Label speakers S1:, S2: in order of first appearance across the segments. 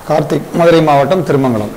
S1: கார்த்திக் மதுரை மாவட்டம் திருமங்கலம்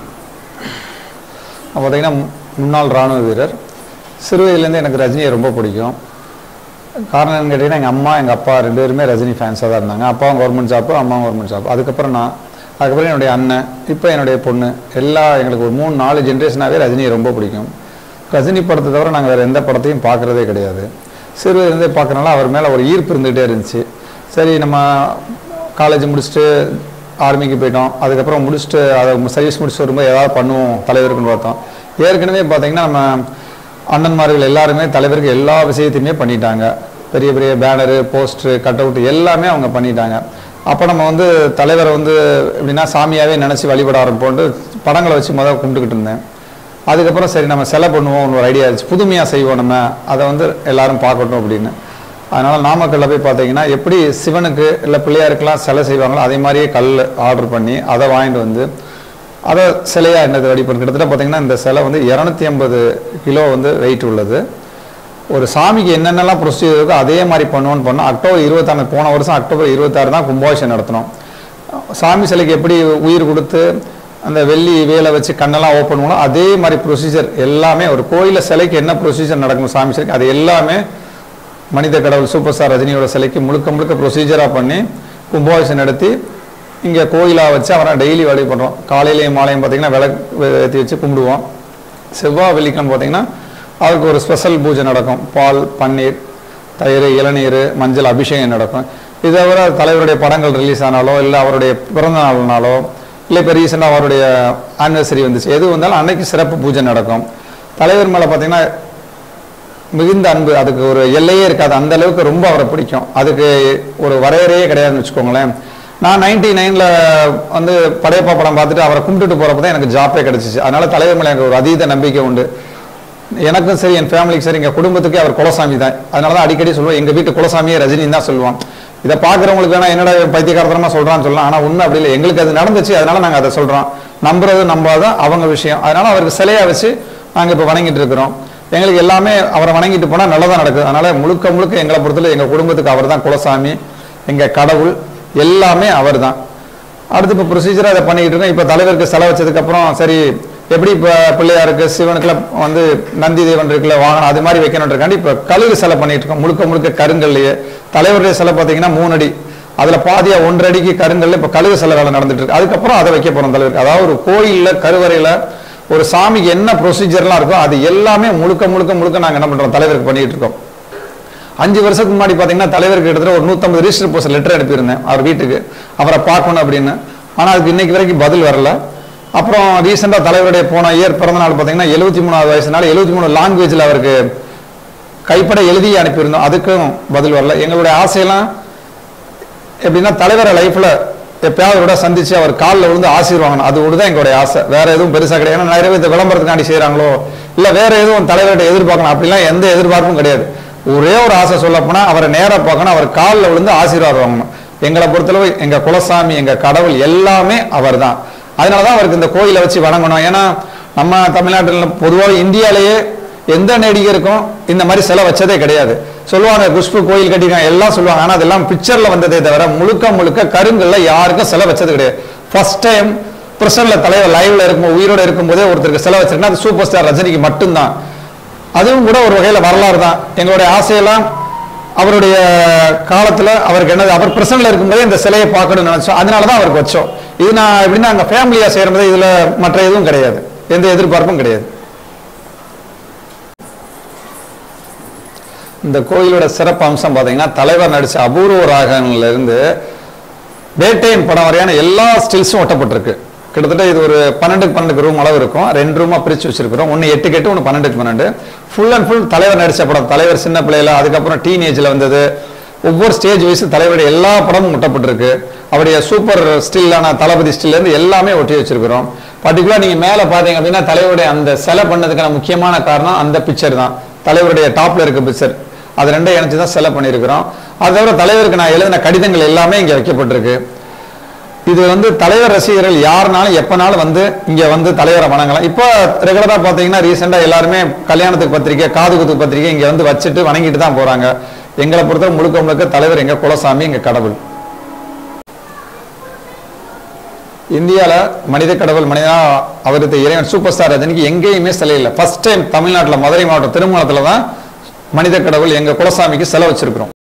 S1: நான் பார்த்தீங்கன்னா முன்னாள் இராணுவ வீரர் சிறு வயதுலேருந்து எனக்கு ரஜினியை ரொம்ப பிடிக்கும் காரணம் என்னன்னு கேட்டிங்கன்னா எங்கள் அம்மா எங்கள் அப்பா ரெண்டு பேருமே ரஜினி ஃபேன்ஸாக தான் இருந்தாங்க அப்பாவும் கவர்மெண்ட் ஜாப்பு அம்மாவும் கவர்மெண்ட் ஜாப் அதுக்கப்புறம் நான் அதுக்கப்புறம் என்னுடைய அண்ணன் இப்போ என்னுடைய பொண்ணு எல்லா எங்களுக்கு ஒரு மூணு நாலு ஜென்ரேஷனாகவே ரஜினியை ரொம்ப பிடிக்கும் ரஜினி படத்தை தவிர நாங்கள் வேறு எந்த படத்தையும் பார்க்குறதே கிடையாது சிறு வயதுலேருந்தே பார்க்கறனால அவர் மேலே ஒரு ஈர்ப்பு இருந்துகிட்டே இருந்துச்சு சரி நம்ம காலேஜ் முடிச்சுட்டு ஆர்மிக்கு போயிட்டோம் அதுக்கப்புறம் முடிச்சுட்டு அதை சர்வீஸ் முடிச்சுட்டு வரும்போது ஏதாவது பண்ணுவோம் தலைவருக்குன்னு பார்த்தோம் ஏற்கனவே பார்த்தீங்கன்னா நம்ம அண்ணன்மார்கள் எல்லாருமே தலைவருக்கு எல்லா விஷயத்தையுமே பண்ணிட்டாங்க பெரிய பெரிய பேனரு போஸ்டரு கட் அவுட் எல்லாமே அவங்க பண்ணிட்டாங்க அப்போ நம்ம வந்து தலைவரை வந்து எப்படின்னா சாமியாகவே நினச்சி வழிபட ஆரம்பிப்போன்ட்டு படங்களை வச்சு முதல்ல கும்பிட்டுக்கிட்டு இருந்தேன் அதுக்கப்புறம் சரி நம்ம சிலை பண்ணுவோம் ஒரு ஐடியா இருந்துச்சு புதுமையாக செய்வோம் நம்ம அதை வந்து எல்லாரும் பார்க்கட்டும் அப்படின்னு அதனால் நாமக்கல்ல போய் பார்த்தீங்கன்னா எப்படி சிவனுக்கு இல்லை பிள்ளையாருக்கெல்லாம் சிலை செய்வாங்களோ அதே மாதிரியே கல் ஆர்டர் பண்ணி அதை வாங்கிட்டு வந்து அதை சிலையாக என்னது ரெடி பண்ணி கிட்டத்தட்ட பார்த்தீங்கன்னா இந்த சிலை வந்து இரநூத்தி ஐம்பது கிலோ வந்து வெயிட் உள்ளது ஒரு சாமிக்கு என்னென்னலாம் ப்ரொசீஜர் இருக்கோ அதே மாதிரி பண்ணுவோன்னு பண்ணோம் அக்டோபர் இருபத்தாறு போன வருஷம் அக்டோபர் இருபத்தாறு தான் கும்பாபிஷேகம் நடத்தினோம் சாமி சிலைக்கு எப்படி உயிர் கொடுத்து அந்த வெள்ளி வேலை வச்சு கண்ணெல்லாம் ஓப்பன் பண்ணுவோம் அதே மாதிரி ப்ரொசீஜர் எல்லாமே ஒரு கோயிலில் சிலைக்கு என்ன ப்ரொசீஜர் நடக்கும் சாமி சிலைக்கு அது எல்லாமே மனித கடவுள் சூப்பர் ஸ்டார் ரஜினியோட சிலைக்கு முழுக்க முழுக்க ப்ரொசீஜராக பண்ணி கும்பாபிஷேகம் நடத்தி இங்கே கோயிலாக வச்சு அவரை டெய்லி வழி பண்ணுறோம் காலையிலையும் மாலையும் பார்த்தீங்கன்னா விளக்கு ஏற்றி வச்சு கும்பிடுவோம் செவ்வாய் வெள்ளிக்கிழமை பார்த்தீங்கன்னா அவருக்கு ஒரு ஸ்பெஷல் பூஜை நடக்கும் பால் பன்னீர் தயிர் இளநீர் மஞ்சள் அபிஷேகம் நடக்கும் இதை தவிர தலைவருடைய படங்கள் ரிலீஸ் ஆனாலோ இல்லை அவருடைய பிறந்த நாள்னாலோ இல்லை இப்போ ரீசெண்டாக அவருடைய ஆனிவர்சரி வந்துச்சு எது வந்தாலும் அன்னைக்கு சிறப்பு பூஜை நடக்கும் தலைவர் மேலே பார்த்தீங்கன்னா மிகுந்த அன்பு அதுக்கு ஒரு எல்லையே இருக்காது அந்த அளவுக்கு ரொம்ப அவரை பிடிக்கும் அதுக்கு ஒரு வரையறையே கிடையாதுன்னு வச்சுக்கோங்களேன் நான் நைன்டி நைனில் வந்து படையப்பா படம் பார்த்துட்டு அவரை கும்பிட்டுட்டு போகிறப்ப தான் எனக்கு ஜாப்பே கிடச்சிச்சு அதனால தலைவர் மேலே எனக்கு ஒரு அதீத நம்பிக்கை உண்டு எனக்கும் சரி என் ஃபேமிலிக்கு சரி எங்கள் குடும்பத்துக்கே அவர் குலசாமி தான் அதனால தான் அடிக்கடி சொல்லுவோம் எங்கள் வீட்டு குலசாமியே ரஜினின்னு தான் சொல்லுவோம் இதை பார்க்குறவங்களுக்கு வேணா என்னடா பைத்தியக்காரத்தனமாக சொல்கிறான்னு சொல்லலாம் ஆனால் உண்மை அப்படி இல்லை எங்களுக்கு அது நடந்துச்சு அதனால நாங்கள் அதை சொல்கிறோம் நம்புறது நம்பாத அவங்க விஷயம் அதனால அவருக்கு சிலையாக வச்சு நாங்கள் இப்போ வணங்கிட்டு இருக்கிறோம் எங்களுக்கு எல்லாமே அவரை வணங்கிட்டு போனால் நல்லதாக நடக்குது அதனால முழுக்க முழுக்க எங்களை பொறுத்தவரை எங்கள் குடும்பத்துக்கு அவர் தான் குலசாமி எங்கள் கடவுள் எல்லாமே அவர் தான் அடுத்து இப்போ ப்ரொசீஜராக அதை பண்ணிக்கிட்டு இருக்கோம் இப்போ தலைவருக்கு செலவு வச்சதுக்கப்புறம் சரி எப்படி இப்போ பிள்ளையாருக்கு சிவனுக்குலாம் வந்து நந்தி தேவன் இருக்குல்ல வாகனம் அது மாதிரி வைக்கணுன்றக்காண்டி இப்போ கழுகு சிலை பண்ணிட்டு இருக்கோம் முழுக்க முழுக்க கருங்கல்லையே தலைவருடைய சிலை பார்த்தீங்கன்னா மூணு அடி அதில் பாதியா ஒன்றரை அடிக்கு கருங்கல்ல இப்போ கழுகு சிலை வேலை நடந்துட்டு இருக்கு அதுக்கப்புறம் அதை வைக்க போகிறோம் தலைவருக்கு அதாவது ஒரு கோயிலில் கருவறையில் ஒரு சாமிக்கு என்ன ப்ரொசீஜர்லாம் இருக்கோ அது எல்லாமே முழுக்க முழுக்க முழுக்க நாங்கள் என்ன பண்ணுறோம் தலைவருக்கு பண்ணிட்டு இருக்கோம் அஞ்சு வருஷத்துக்கு முன்னாடி பார்த்தீங்கன்னா தலைவருக்கு கிட்டத்தட்ட ஒரு நூற்றம்பது ரிஜிஸ்டர் போஸ்ட் லெட்டர் அனுப்பியிருந்தேன் அவர் வீட்டுக்கு அவரை பார்க்கணும் அப்படின்னு ஆனால் அதுக்கு இன்னைக்கு வரைக்கும் பதில் வரல அப்புறம் ரீசெண்டாக தலைவருடைய போன இயர் பிறந்த நாள் பார்த்தீங்கன்னா எழுபத்தி மூணாவது வயசுனால எழுபத்தி மூணு லாங்குவேஜில் அவருக்கு கைப்பட எழுதி அனுப்பியிருந்தோம் அதுக்கும் பதில் வரல எங்களுடைய ஆசையெல்லாம் எப்படின்னா தலைவரை லைஃப்பில் எப்பயாவது விட சந்திச்சு அவர் காலில் விழுந்து ஆசீர்வாங்கணும் அது தான் எங்களுடைய ஆசை வேற எதுவும் பெருசாக கிடையாது ஏன்னா நிறைய பேர் விளம்பரத்துக்காண்டி செய்கிறாங்களோ இல்லை வேற எதுவும் தலைவர்கிட்ட எதிர்பார்க்கணும் அப்படிலாம் எந்த எதிர்பார்ப்பும் கிடையாது ஒரே ஒரு ஆசை சொல்ல போனால் அவரை நேராக பார்க்கணும் அவர் காலில் விழுந்து ஆசீர்வாதம் வாங்கணும் எங்களை பொறுத்தளவு எங்கள் குலசாமி எங்கள் கடவுள் எல்லாமே அவர் தான் அதனால தான் அவருக்கு இந்த கோயிலை வச்சு வணங்கணும் ஏன்னா நம்ம தமிழ்நாட்டில் பொதுவாக இந்தியாவிலேயே எந்த நடிகருக்கும் இந்த மாதிரி சிலை வச்சதே கிடையாது சொல்லுவாங்க குஷ்பு கோயில் கட்டிருக்காங்க எல்லாம் சொல்லுவாங்க ஆனால் அதெல்லாம் பிக்சரில் வந்ததே தவிர முழுக்க முழுக்க கருங்கல்ல யாருக்கும் சிலை வச்சது கிடையாது ஃபர்ஸ்ட் டைம் பிரசன்ல தலைவர் லைவ்ல இருக்கும் உயிரோட இருக்கும்போதே ஒருத்தருக்கு சிலை வச்சிருக்கா அது சூப்பர் ஸ்டார் ரஜினிக்கு மட்டும்தான் அதுவும் கூட ஒரு வகையில் வரலாறு தான் எங்களுடைய ஆசையெல்லாம் அவருடைய காலத்தில் அவருக்கு என்னது அவர் பிரசன்ல இருக்கும்போதே இந்த சிலையை பார்க்கணும்னு நினைச்சோம் அதனால தான் அவருக்கு வச்சோம் இது நான் எப்படின்னா அங்கே ஃபேமிலியாக செய்யறது இதில் மற்ற எதுவும் கிடையாது எந்த எதிர்பார்ப்பும் கிடையாது இந்த கோயிலோட சிறப்பு அம்சம் பார்த்தீங்கன்னா தலைவர் நடித்த அபூர்வ ராகங்கள்ல இருந்து வேட்டையின் படம் வரையான எல்லா ஸ்டில்ஸும் ஒட்டப்பட்டிருக்கு கிட்டத்தட்ட இது ஒரு பன்னெண்டுக்கு பன்னெண்டு ரூம் அளவு இருக்கும் ரெண்டு ரூமா பிரித்து வச்சிருக்கிறோம் ஒன்று எட்டு கெட்டு ஒன்று பன்னெண்டுக்கு பன்னெண்டு ஃபுல் அண்ட் ஃபுல் தலைவர் நடித்த படம் தலைவர் சின்ன பிள்ளையில அதுக்கப்புறம் டீனேஜில் வந்தது ஒவ்வொரு ஸ்டேஜ் வயசு தலைவருடைய எல்லா படமும் ஒட்டப்பட்டிருக்கு அவருடைய சூப்பர் ஸ்டில்லான தளபதி ஸ்டில்லேருந்து எல்லாமே ஒட்டி வச்சிருக்கிறோம் பர்டிகுலர் நீங்கள் மேலே பார்த்தீங்க அப்படின்னா தலைவருடைய அந்த சிலை பண்ணதுக்கான முக்கியமான காரணம் அந்த பிக்சர் தான் தலைவருடைய டாப்ல இருக்க பிக்சர் அது ரெண்டையும் இணைச்சு தான் செலவு பண்ணியிருக்கிறோம் அது தவிர தலைவருக்கு நான் எழுதின கடிதங்கள் எல்லாமே இங்கே வைக்கப்பட்டிருக்கு இது வந்து தலைவர் ரசிகர்கள் யாருனாலும் எப்பனாலும் வந்து இங்கே வந்து தலைவரை வணங்கலாம் இப்போ ரெகுலராக பார்த்தீங்கன்னா ரீசெண்டாக எல்லாருமே கல்யாணத்துக்கு பத்திரிக்கை காது குத்துக்கு பத்திரிக்கை இங்கே வந்து வச்சுட்டு வணங்கிட்டு தான் போகிறாங்க எங்களை பொறுத்தவரை முழுக்க முழுக்க தலைவர் எங்கள் குலசாமி எங்கள் கடவுள் இந்தியாவில் மனித கடவுள் மனிதனா அவருக்கு இறைவன் சூப்பர் ஸ்டார் ரஜினிக்கு எங்கேயுமே சிலை இல்லை ஃபர்ஸ்ட் டைம் தமிழ்நாட்டில் மதுரை மாவட்டம் திருமணத்தில் தான் மனித கடவுள் எங்கள் குலசாமிக்கு செலவு வச்சிருக்கிறோம்